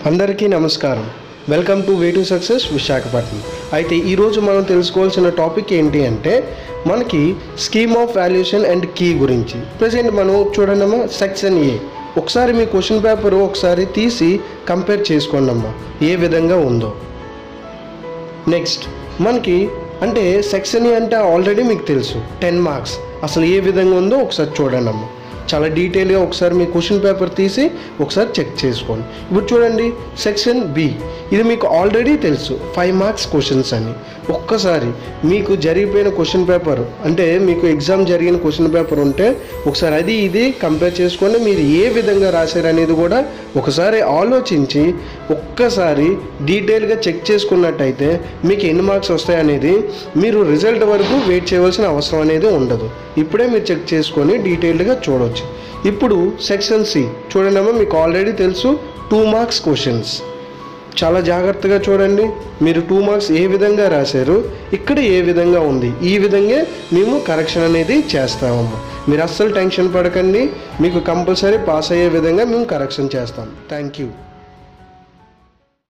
అందరికీ నమస్కారం welcome to way to success Visakhapatnam అయితే ఈరోజు మనం తెలుసుకోవాల్సిన టాపిక్ ఏంటి అంటే మనకి scheme of valuation and key గురించి ప్రజెంట్ మనం చూడండమ్మా సెక్షన్ ఏ ఒకసారి మీ క్వశ్చన్ పేపర్ ఒకసారి తీసి కంపేర్ చేసుకోండి అమ్మా ఏ విధంగా ఉందో నెక్స్ట్ మనకి అంటే సెక్షన్ ఏ అంటే ఆల్రెడీ మీకు తెలుసు టెన్ మార్క్స్ అసలు ఏ విధంగా ఉందో ఒకసారి చూడండి అమ్మ చాలా డీటెయిల్గా ఒకసారి మీ క్వశ్చన్ పేపర్ తీసి ఒకసారి చెక్ చేసుకోండి ఇప్పుడు చూడండి సెక్షన్ బి ఇది మీకు ఆల్రెడీ తెలుసు ఫైవ్ మార్క్స్ క్వశ్చన్స్ అని ఒక్కసారి మీకు జరిగిపోయిన క్వశ్చన్ పేపర్ అంటే మీకు ఎగ్జామ్ జరిగిన క్వశ్చన్ పేపర్ ఉంటే ఒకసారి అది ఇది కంపేర్ చేసుకొని మీరు ఏ విధంగా రాశారు అనేది కూడా ఒకసారి ఆలోచించి ఒక్కసారి డీటెయిల్గా చెక్ చేసుకున్నట్టయితే మీకు ఎన్ని మార్క్స్ వస్తాయి అనేది మీరు రిజల్ట్ వరకు వెయిట్ చేయవలసిన అవసరం అనేది ఉండదు ఇప్పుడే మీరు చెక్ చేసుకొని డీటెయిల్డ్గా చూడవచ్చు ఇప్పుడు సెక్షన్ సి చూడండి అమ్మా మీకు ఆల్రెడీ తెలుసు టూ మార్క్స్ క్వశ్చన్స్ చాలా జాగ్రత్తగా చూడండి మీరు టూ మార్క్స్ ఏ విధంగా రాశారు ఇక్కడ ఏ విధంగా ఉంది ఈ విధంగా మేము కరెక్షన్ అనేది చేస్తామమ్మా మీరు అస్సలు టెన్షన్ పడకండి మీకు కంపల్సరీ పాస్ అయ్యే విధంగా మేము కరెక్షన్ చేస్తాం థ్యాంక్ యూ